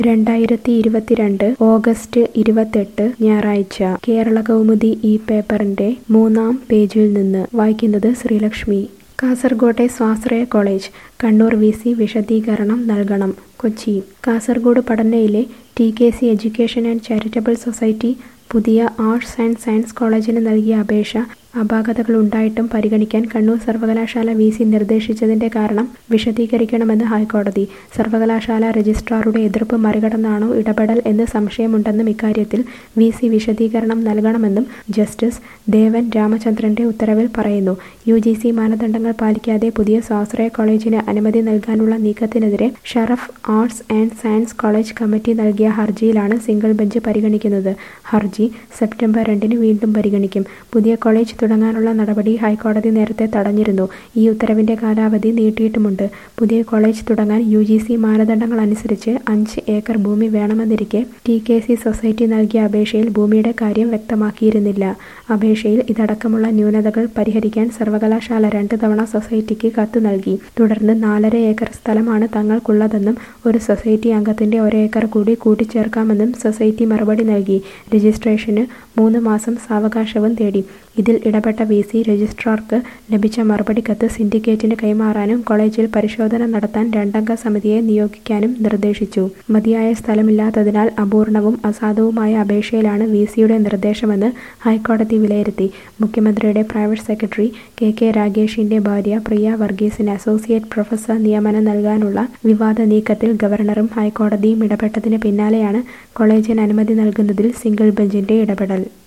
രണ്ടായിരത്തി ഇരുപത്തിരണ്ട് ഓഗസ്റ്റ് ഇരുപത്തെട്ട് ഞായറാഴ്ച കേരളകൗമുദി ഈ പേപ്പറിന്റെ മൂന്നാം പേജിൽ നിന്ന് വായിക്കുന്നത് ശ്രീലക്ഷ്മി കാസർകോട്ടെ സ്വാശ്രയ കോളേജ് കണ്ണൂർ വി സി വിശദീകരണം നൽകണം കൊച്ചി കാസർഗോഡ് പടന്നയിലെ T K C education and charitable society പുതിയ ആർട്സ് ആൻഡ് സയൻസ് കോളേജിന് നൽകിയ അപേക്ഷ അപാകതകളുണ്ടായിട്ടും പരിഗണിക്കാൻ കണ്ണൂർ സർവകലാശാല വി സി നിർദ്ദേശിച്ചതിന്റെ കാരണം വിശദീകരിക്കണമെന്ന് ഹൈക്കോടതി സർവകലാശാല രജിസ്ട്രാറുടെ എതിർപ്പ് മറികടന്നാണോ ഇടപെടൽ എന്ന് സംശയമുണ്ടെന്നും ഇക്കാര്യത്തിൽ വി സി വിശദീകരണം നൽകണമെന്നും ജസ്റ്റിസ് ദേവൻ രാമചന്ദ്രന്റെ ഉത്തരവിൽ പറയുന്നു യു ജി സി മാനദണ്ഡങ്ങൾ പാലിക്കാതെ പുതിയ സ്വാശ്രയ കോളേജിന് അനുമതി നൽകാനുള്ള നീക്കത്തിനെതിരെ Sharaf arts and science college committee നൽകിയ ഹർജിയിലാണ് സിംഗിൾ ബെഞ്ച് പരിഗണിക്കുന്നത് ഹർജി സെപ്റ്റംബർ രണ്ടിന് വീണ്ടും പരിഗണിക്കും പുതിയ കോളേജ് തുടങ്ങാനുള്ള നടപടി ഹൈക്കോടതി നേരത്തെ തടഞ്ഞിരുന്നു ഈ ഉത്തരവിന്റെ കാലാവധി നീട്ടിയിട്ടുമുണ്ട് പുതിയ കോളേജ് തുടങ്ങാൻ യു ജി സി മാനദണ്ഡങ്ങൾ അനുസരിച്ച് അഞ്ച് ഏക്കർ ഭൂമി വേണമെന്നിരിക്കെ ടി കെ സി സൊസൈറ്റി നൽകിയ അപേക്ഷയിൽ ഭൂമിയുടെ കാര്യം വ്യക്തമാക്കിയിരുന്നില്ല അപേക്ഷയിൽ ഇതടക്കമുള്ള ന്യൂനതകൾ പരിഹരിക്കാൻ സർവകലാശാല രണ്ട് തവണ സൊസൈറ്റിക്ക് കത്ത് നൽകി തുടർന്ന് നാലര ഏക്കർ സ്ഥലമാണ് തങ്ങൾക്കുള്ളതെന്നും ഒരു സൊസൈറ്റി അംഗത്തിന്റെ ഒരേക്കർ കൂടി കൂട്ടിച്ചേർക്കാമെന്നും സൊസൈറ്റി മറുപടി നൽകി രജിസ്ട്രേഷന് മൂന്ന് മാസം സാവകാശവും തേടി ഇതിൽ ഇടപെട്ട വി സി രജിസ്ട്രാർക്ക് ലഭിച്ച മറുപടി കത്ത് സിൻഡിക്കേറ്റിന് കൈമാറാനും കോളേജിൽ പരിശോധന നടത്താൻ രണ്ടംഗ സമിതിയെ നിയോഗിക്കാനും നിർദ്ദേശിച്ചു മതിയായ സ്ഥലമില്ലാത്തതിനാൽ അപൂർണവും അസാധുവുമായ അപേക്ഷയിലാണ് വി സിയുടെ നിർദ്ദേശമെന്ന് ഹൈക്കോടതി വിലയിരുത്തി മുഖ്യമന്ത്രിയുടെ പ്രൈവറ്റ് സെക്രട്ടറി കെ കെ രാഗേഷിന്റെ ഭാര്യ പ്രിയ വർഗീസിന് അസോസിയേറ്റ് പ്രൊഫസർ നിയമനം നൽകാനുള്ള വിവാദ നീക്കത്തിൽ ഗവർണറും ഹൈക്കോടതിയും ഇടപെട്ടതിന് പിന്നാലെയാണ് കോളേജിന് അനുമതി നൽകുന്നതിൽ സിംഗിൾ ബെഞ്ചിന്റെ ഇടപെടൽ